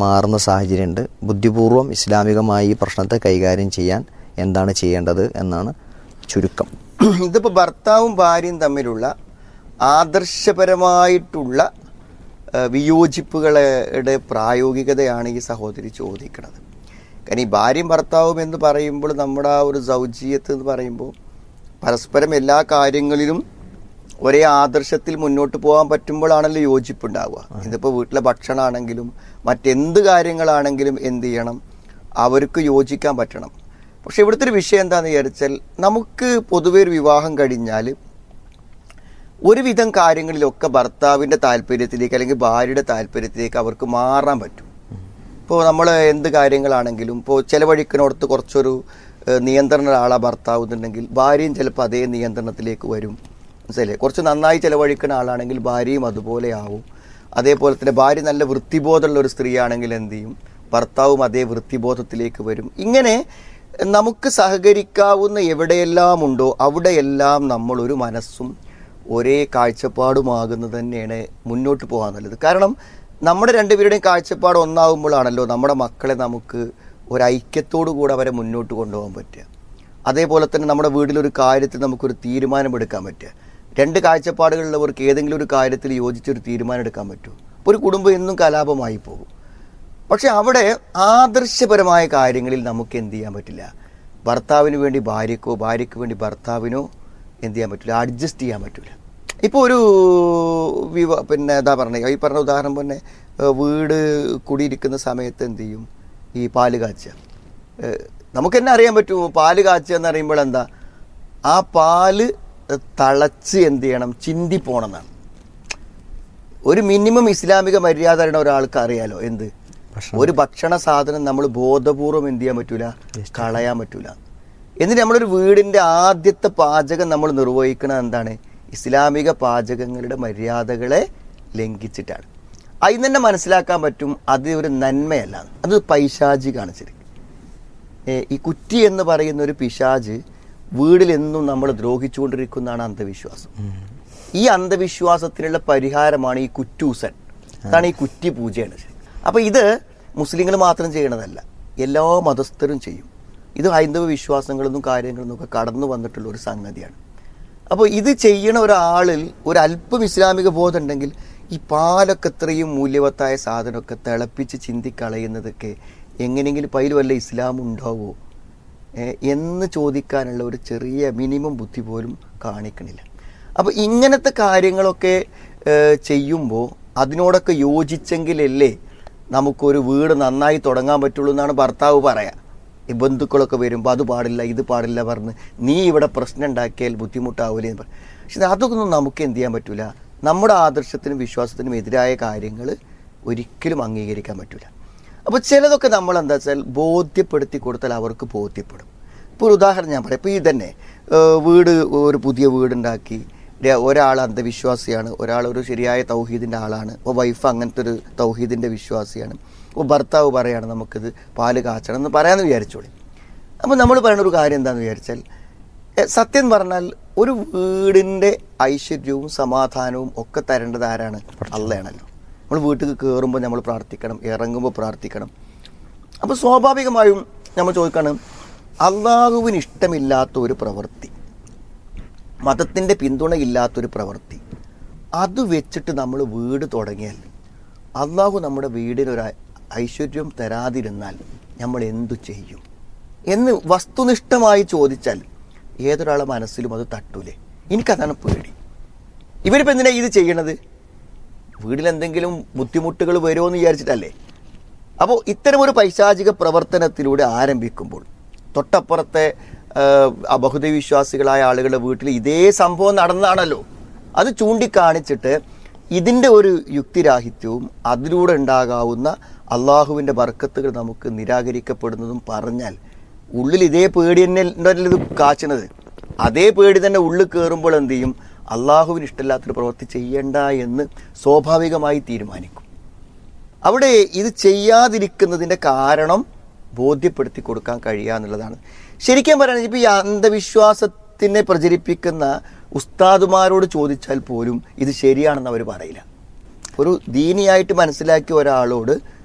മാറുന്ന സാഹചര്യമുണ്ട് ബുദ്ധിപൂർവ്വം ഇസ്ലാമികമായി ഈ പ്രശ്നത്തെ കൈകാര്യം ചെയ്യാൻ എന്താണ് ചെയ്യേണ്ടത് എന്നാണ് ചുരുക്കം ഇതിപ്പോ ഭർത്താവും ഭാര്യയും തമ്മിലുള്ള ആദർശപരമായിട്ടുള്ള ആ, വിയോജിപ്പുകളുടെ പ്രായോഗികതയാണ് ഈ സഹോദരി ചോദിക്കുന്നത് കാരണം ഈ ഭാര്യയും ഭർത്താവും എന്ന് പറയുമ്പോൾ നമ്മുടെ ആ ഒരു സൗജീയത്ത് എന്ന് പറയുമ്പോൾ പരസ്പരം എല്ലാ കാര്യങ്ങളിലും ഒരേ ആദർശത്തിൽ മുന്നോട്ട് പോകാൻ പറ്റുമ്പോഴാണല്ലോ യോജിപ്പുണ്ടാവുക ഇതിപ്പോൾ വീട്ടിലെ ഭക്ഷണമാണെങ്കിലും മറ്റെന്ത് കാര്യങ്ങളാണെങ്കിലും എന്ത് ചെയ്യണം അവർക്ക് യോജിക്കാൻ പറ്റണം പക്ഷെ ഇവിടുത്തെ ഒരു വിഷയം എന്താണെന്ന് വിചാരിച്ചാൽ നമുക്ക് പൊതുവെ ഒരു വിവാഹം കഴിഞ്ഞാൽ ഒരുവിധം കാര്യങ്ങളിലൊക്കെ ഭർത്താവിൻ്റെ താല്പര്യത്തിലേക്ക് അല്ലെങ്കിൽ ഭാര്യയുടെ താല്പര്യത്തിലേക്ക് അവർക്ക് മാറാൻ പറ്റും ഇപ്പോൾ നമ്മൾ എന്ത് കാര്യങ്ങളാണെങ്കിലും ഇപ്പോൾ ചിലവഴിക്കുന്നിടത്ത് കുറച്ചൊരു ഏഹ്, നിയന്ത്രണ ഒരാളാ ഭർത്താവ് എന്നുണ്ടെങ്കിൽ ഭാര്യയും ചിലപ്പോൾ അതേ നിയന്ത്രണത്തിലേക്ക് വരും മനസ്സിലെ കുറച്ച് നന്നായി ചിലവഴിക്കുന്ന ആളാണെങ്കിൽ ഭാര്യയും അതുപോലെ ആവും അതേപോലെ തന്നെ ഭാര്യ നല്ല വൃത്തിബോധമുള്ള ഒരു സ്ത്രീയാണെങ്കിൽ എന്ത് ചെയ്യും ഭർത്താവും അതേ വൃത്തിബോധത്തിലേക്ക് വരും ഇങ്ങനെ നമുക്ക് സഹകരിക്കാവുന്ന എവിടെയെല്ലാം ഉണ്ടോ അവിടെയെല്ലാം നമ്മൾ ഒരു മനസ്സും ഒരേ കാഴ്ചപ്പാടുമാകുന്നത് തന്നെയാണ് മുന്നോട്ട് പോകാൻ നല്ലത് കാരണം നമ്മുടെ രണ്ടുപേരുടെയും കാഴ്ചപ്പാട് ഒന്നാകുമ്പോഴാണല്ലോ നമ്മുടെ മക്കളെ നമുക്ക് ഒരു ഐക്യത്തോടു കൂടെ അവരെ മുന്നോട്ട് കൊണ്ടുപോകാൻ പറ്റുക അതേപോലെ തന്നെ നമ്മുടെ വീട്ടിലൊരു കാര്യത്തിൽ നമുക്കൊരു തീരുമാനമെടുക്കാൻ പറ്റുക രണ്ട് കാഴ്ചപ്പാടുകളുള്ളവർക്ക് ഏതെങ്കിലും ഒരു കാര്യത്തിൽ യോജിച്ചൊരു തീരുമാനം എടുക്കാൻ പറ്റുമോ ഒരു കുടുംബം എന്നും കലാപമായി പോകും പക്ഷെ അവിടെ ആദർശപരമായ കാര്യങ്ങളിൽ നമുക്ക് എന്ത് ചെയ്യാൻ പറ്റില്ല ഭർത്താവിന് വേണ്ടി ഭാര്യക്കോ ഭാര്യയ്ക്ക് വേണ്ടി ഭർത്താവിനോ എന്ത് ചെയ്യാൻ പറ്റില്ല അഡ്ജസ്റ്റ് ചെയ്യാൻ പറ്റില്ല ഇപ്പോൾ ഒരു വിവ പിന്നെ എന്താ പറഞ്ഞ ഈ പറഞ്ഞ ഉദാഹരണം തന്നെ ഏഹ് വീട് കുടിയിരിക്കുന്ന സമയത്ത് എന്ത് ചെയ്യും ഈ പാല് കാച്ചുക ഏഹ് നമുക്ക് തന്നെ അറിയാൻ പറ്റുമോ പാല് കാച്ചുക എന്ന് പറയുമ്പോൾ എന്താ ആ പാല് തളച്ച് എന്ത് ചെയ്യണം ചിന്തി പോണമെന്നാണ് ഒരു മിനിമം ഇസ്ലാമിക മര്യാദ അറിയണ ഒരാൾക്ക് അറിയാലോ എന്ത് ഒരു ഭക്ഷണ സാധനം നമ്മൾ ബോധപൂർവം എന്ത് ചെയ്യാൻ പറ്റൂല കളയാൻ പറ്റൂല എന്നിട്ട് നമ്മളൊരു വീടിന്റെ ആദ്യത്തെ പാചകം നമ്മൾ നിർവഹിക്കുന്നത് എന്താണ് ഇസ്ലാമിക പാചകങ്ങളുടെ മര്യാദകളെ ലംഘിച്ചിട്ടാണ് അതിന് തന്നെ മനസ്സിലാക്കാൻ പറ്റും അത് ഒരു നന്മയല്ല അത് പൈശാചികാണ് ശരിക്കും ഏ, ഈ കുറ്റി എന്ന് പറയുന്ന ഒരു പിശാജ് വീടിലെന്നും നമ്മൾ ദ്രോഹിച്ചുകൊണ്ടിരിക്കുന്നതാണ് അന്ധവിശ്വാസം ഈ അന്ധവിശ്വാസത്തിനുള്ള പരിഹാരമാണ് ഈ കുറ്റൂസൻ അതാണ് ഈ കുറ്റി പൂജയാണ് ശരി അപ്പൊ ഇത് മുസ്ലിങ്ങൾ മാത്രം ചെയ്യണതല്ല എല്ലാ മതസ്ഥരും ചെയ്യും ഇത് ഹൈന്ദവ വിശ്വാസങ്ങളൊന്നും കാര്യങ്ങളൊന്നും ഒക്കെ കടന്നു വന്നിട്ടുള്ള ഒരു സംഗതിയാണ് അപ്പോൾ ഇത് ചെയ്യണ ഒരാളിൽ ഒരു അല്പം ഇസ്ലാമിക ബോധം ഉണ്ടെങ്കിൽ ഈ പാലൊക്കെ ഇത്രയും മൂല്യവത്തായ സാധനമൊക്കെ തിളപ്പിച്ച് ചിന്തിക്കളയുന്നതൊക്കെ എങ്ങനെയെങ്കിലും പൈൽ വല്ല ഇസ്ലാം ഉണ്ടാവോ ഏ, എന്ന് ചോദിക്കാനുള്ള ഒരു ചെറിയ മിനിമം ബുദ്ധി പോലും കാണിക്കണില്ല അപ്പോൾ ഇങ്ങനത്തെ കാര്യങ്ങളൊക്കെ ചെയ്യുമ്പോൾ അതിനോടൊക്കെ യോജിച്ചെങ്കിലല്ലേ നമുക്കൊരു വീട് നന്നായി തുടങ്ങാൻ പറ്റുള്ളൂ എന്നാണ് ഭർത്താവ് പറയാ ഈ ബന്ധുക്കളൊക്കെ വരുമ്പോൾ അത് പാടില്ല ഇത് പാടില്ല പറഞ്ഞ് നീ ഇവിടെ പ്രശ്നം ഉണ്ടാക്കിയാൽ ബുദ്ധിമുട്ടാവില്ലേ എന്ന് പറയും പക്ഷെ അതൊക്കെ ഒന്നും നമുക്ക് എന്ത് ചെയ്യാൻ പറ്റൂല നമ്മുടെ ആദർശത്തിനും വിശ്വാസത്തിനും എതിരായ കാര്യങ്ങൾ ഒരിക്കലും അംഗീകരിക്കാൻ പറ്റൂല അപ്പോൾ ചിലതൊക്കെ നമ്മൾ എന്താ വെച്ചാൽ ബോധ്യപ്പെടുത്തി കൊടുത്താൽ അവർക്ക് ബോധ്യപ്പെടും ഇപ്പോൾ ഒരു ഉദാഹരണം ഞാൻ പറയാം ഇപ്പോൾ ഈ തന്നെ ഏഹ് വീട് ഒരു പുതിയ വീടുണ്ടാക്കി ര- ഒരാൾ അന്ധവിശ്വാസിയാണ് ഒരാൾ ഒരു ശരിയായ തൗഹീദിൻ്റെ ആളാണ് ഇപ്പോൾ വൈഫ് അങ്ങനത്തെ ഒരു തൗഹീദിൻ്റെ വിശ്വാസിയാണ് ഇപ്പോൾ ഭർത്താവ് പറയാണ് നമുക്കിത് പാല് കാച്ചണം എന്ന് പറയാമെന്ന് വിചാരിച്ചോളി അപ്പോൾ നമ്മൾ പറയുന്ന ഒരു കാര്യം എന്താണെന്ന് വിചാരിച്ചാൽ എ, സത്യം പറഞ്ഞാൽ ഒരു വീടിൻ്റെ ഐശ്വര്യവും സമാധാനവും ഒക്കെ തരേണ്ടത് ആരാണ് അള്ളയാണല്ലോ നമ്മൾ വീട്ടിൽ കയറുമ്പോൾ നമ്മൾ പ്രാർത്ഥിക്കണം ഇറങ്ങുമ്പോൾ പ്രാർത്ഥിക്കണം അപ്പോൾ സ്വാഭാവികമായും നമ്മൾ ചോദിക്കണം അള്ളാഹുവിന് ഇഷ്ടമില്ലാത്ത ഒരു പ്രവൃത്തി മതത്തിൻ്റെ പിന്തുണയില്ലാത്തൊരു പ്രവൃത്തി അത് വെച്ചിട്ട് നമ്മൾ വീട് തുടങ്ങിയാൽ അള്ളാഹു നമ്മുടെ വീടിനൊരു ഐ- ഐശ്വര്യം തരാതിരുന്നാൽ നമ്മൾ എന്തു ചെയ്യും എന്ന് വസ്തുനിഷ്ഠമായി ചോദിച്ചാൽ ഏതൊരാളെ മനസ്സിലും അത് തട്ടൂലേ എനിക്കതാണ് പേടി ഇവരിപ്പോൾ എന്തിനാ ഇത് ചെയ്യണത് വീട്ടിൽ എന്തെങ്കിലും ബുദ്ധിമുട്ടുകൾ വരുമോ എന്ന് വിചാരിച്ചിട്ടല്ലേ അപ്പോൾ ഇത്തരം ഒരു പൈശാചിക പ്രവർത്തനത്തിലൂടെ ആരംഭിക്കുമ്പോൾ തൊട്ടപ്പുറത്തെ ആ, ബഹുദൈവ വിശ്വാസികളായ ആളുകളുടെ വീട്ടിൽ ഇതേ സംഭവം നടന്നതാണല്ലോ അത് ചൂണ്ടിക്കാണിച്ചിട്ട് ഇതിൻ്റെ ഒരു യുക്തിരാഹിത്യവും അതിലൂടെ ഉണ്ടാകാവുന്ന അള്ളാഹുവിൻ്റെ ബർക്കത്തുകൾ നമുക്ക് നിരാകരിക്കപ്പെടുന്നതും പറഞ്ഞാൽ ഉള്ളിൽ ഇതേ പേടി തന്നെ ഉണ്ടല്ലോ ഇത് കാച്ചണത് അതേ പേടി തന്നെ ഉള്ളിൽ കയറുമ്പോൾ എന്ത് ചെയ്യും അള്ളാഹുവിന് ഇഷ്ടമില്ലാത്തൊരു പ്രവൃത്തി ചെയ്യണ്ട എന്ന് സ്വാഭാവികമായി തീരുമാനിക്കും അവിടെ ഇത് ചെയ്യാതിരിക്കുന്നതിൻ്റെ കാരണം ബോധ്യപ്പെടുത്തി കൊടുക്കാൻ കഴിയുക എന്നുള്ളതാണ് ശരിക്കും പറയുകയാണെങ്കിൽ ഇപ്പോൾ ഈ അന്ധവിശ്വാസത്തിനെ പ്രചരിപ്പിക്കുന്ന ഉസ്താദുമാരോട് ചോദിച്ചാൽ പോലും ഇത് ശരിയാണെന്ന് അവർ പറയില്ല ഒരു ദീനിയായിട്ട് മനസ്സിലാക്കിയ ഒരാളോട്